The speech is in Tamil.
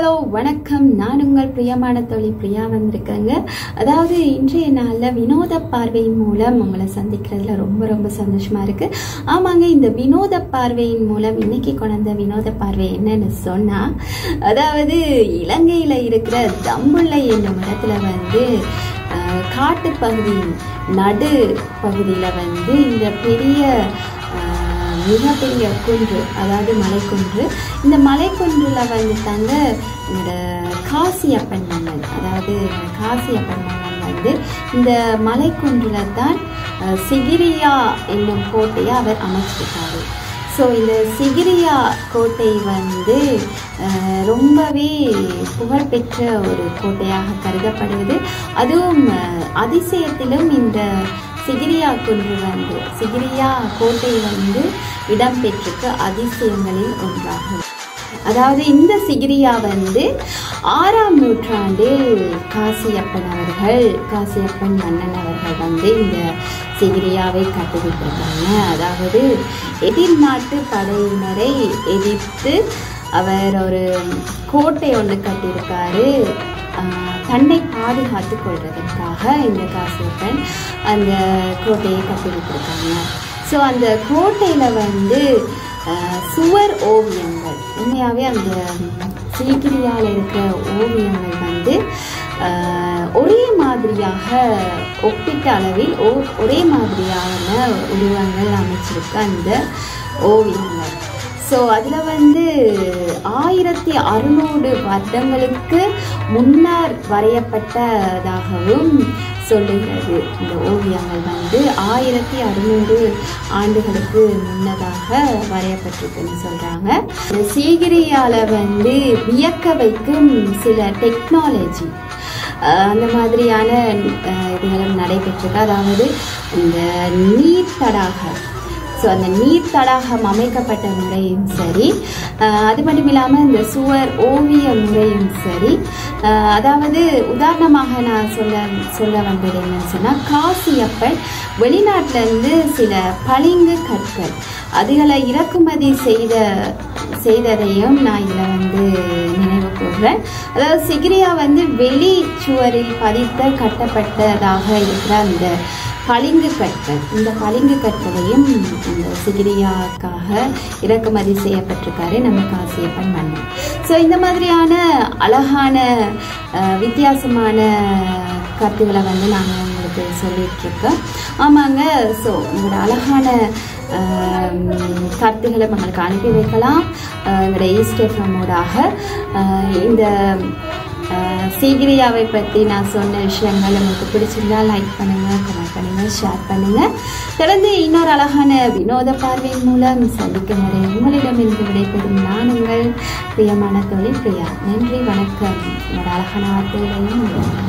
ஹலோ வணக்கம் நான் உங்கள் பிரியமான தோழி பிரியா வந்திருக்கேங்க அதாவது இன்றைய நாளில் வினோத பார்வையின் மூலம் உங்களை சந்திக்கிறதுல ரொம்ப ரொம்ப சந்தோஷமா இருக்கு ஆமாங்க இந்த வினோத பார்வையின் மூலம் இன்னைக்கு கொண்ட வினோத பார்வை என்னன்னு சொன்னா அதாவது இலங்கையில இருக்கிற தம்புள்ளை என்னும் இடத்துல வந்து அஹ், காட்டுப் பகுதியின் நடு பகுதியில் வந்து இந்த பெரிய அஹ், மிகப்பெரிய குன்று அதாவது மலைக்குன்று இந்த மலைக்குன்றில் வந்து தாங்க இந்த காசியப்பன் மன்னன் அதாவது இந்த காசியப்பன் மன்னன் வந்து இந்த மலைக்குன்றில் தான் அஹ், சிகிரியா என்னும் கோட்டையை அவர் அமைச்சிருக்காரு ஸோ இந்த சிகிரியா கோட்டை வந்து அஹ், ரொம்பவே புகழ்பெற்ற ஒரு கோட்டையாக கருதப்படுவது அதுவும் அஹ், அதிசயத்திலும் இந்த சிகிரியா குன்று வந்து சிகிரியா கோட்டை வந்து இடம்பெற்றிருக்க அதிசயங்களில் ஒன்றாகும் அதாவது இந்த சிகிரியா வந்து ஆறாம் நூற்றாண்டில் காசியப்பன் அவர்கள் காசியப்பன் மன்னன் அவர்கள் வந்து இந்த சிகிரியாவை கட்டுவிட்டிருக்காங்க அதாவது எதிர் நாட்டு படையினரை எதிர்த்து அவர் ஒரு கோட்டை ஒன்று கட்டியிருக்காரு ஆஹ் தன்னை பாதுகாத்து கொள்வதற்காக இந்த காசியப்பன் அந்த கோட்டையை கட்டிவிட்டிருக்காங்க ஸோ அந்த கோட்டையில் வந்து ஆஹ் சுவர் ஓவியங்கள் உண்மையாகவே அந்த சீக்கிரியால் இருக்கிற ஓவியங்கள் வந்து ஆஹ் ஒரே மாதிரியாக ஒப்பிட்ட அளவில் ஓ- ஒரே மாதிரியான உருவங்கள் அமைச்சிருக்க அந்த ஓவியங்கள் ஸோ அதில் வந்து ஆயிரத்தி அறுநூறு வருடங்களுக்கு முன்னர் வரையப்பட்டதாகவும் சொல்லுகிறது இந்த ஓவியங்கள் வந்து ஆயிரத்தி அறுநூறு ஆண்டுகளுக்கு முன்னதாக வரையப்பட்டிருக்குன்னு சொல்கிறாங்க இந்த சீகிரியால் வந்து வியக்க வைக்கும் சில டெக்னாலஜி அந்த மாதிரியான அஹ், இதுகளும் நடைபெற்றிருக்கு அதாவது இந்த நீர் தடாகம் ஸோ அந்த நீர் தடாகம் அமைக்கப்பட்ட முறையும் சரி அஹ், அது மட்டும் இல்லாமல் இந்த சுவர் ஓவிய முறையும் சரி அஹ், அதாவது உதாரணமாக நான் சொல்ல சொல்ல வந்தது என்னன்னு சொன்னால் காசியப்பன் வெளிநாட்டிலேருந்து சில பளிங்கு கற்கள் அதுகளை இறக்குமதி செய்த செய்ததையும் நான் இதில் வந்து நினைவு கூறுறேன் அதாவது சிகிரியா வந்து வெளி சுவரில் பதித்த கட்டப்பட்டதாக இருக்கிற அந்த பளிங்கு கற்கள் இந்த பளிங்கு கற்களையும் இந்த சிகிரியாக்காக இறக்குமதி செய்யப்பட்டிருக்காரு நம்ம காசியப்பன் மன்னன் ஸோ இந்த மாதிரியான அழகான அஹ், வித்தியாசமான கருத்துக்களை வந்து நாங்கள் உங்களுக்கு சொல்லிட்டு இருக்கோம் ஆமாங்க ஸோ உங்களோட அழகான ஆம், கருத்துக்களை உங்களுக்கு அனுப்பி வைக்கலாம் ஆஹ் எங்களோட ஈஸ்டெஃபமோடாக இந்த ஆஹ் சீகிரியாவை பற்றி நான் சொன்ன விஷயங்கள் உங்களுக்கு பிடிச்சிருந்தா லைக் பண்ணுங்கள் கமெண்ட் பண்ணுங்கள் ஷேர் பண்ணுங்கள் தொடர்ந்து இன்னொரு அழகான வினோத பார்வையின் மூலம் சந்திக்கும் வரை உங்களிடமிருந்து விடைபெறும் நான் உங்கள் பிரியமான தொழில் பிரியா நன்றி வணக்கம் உங்களோட அழகான வார்த்தைகளையும்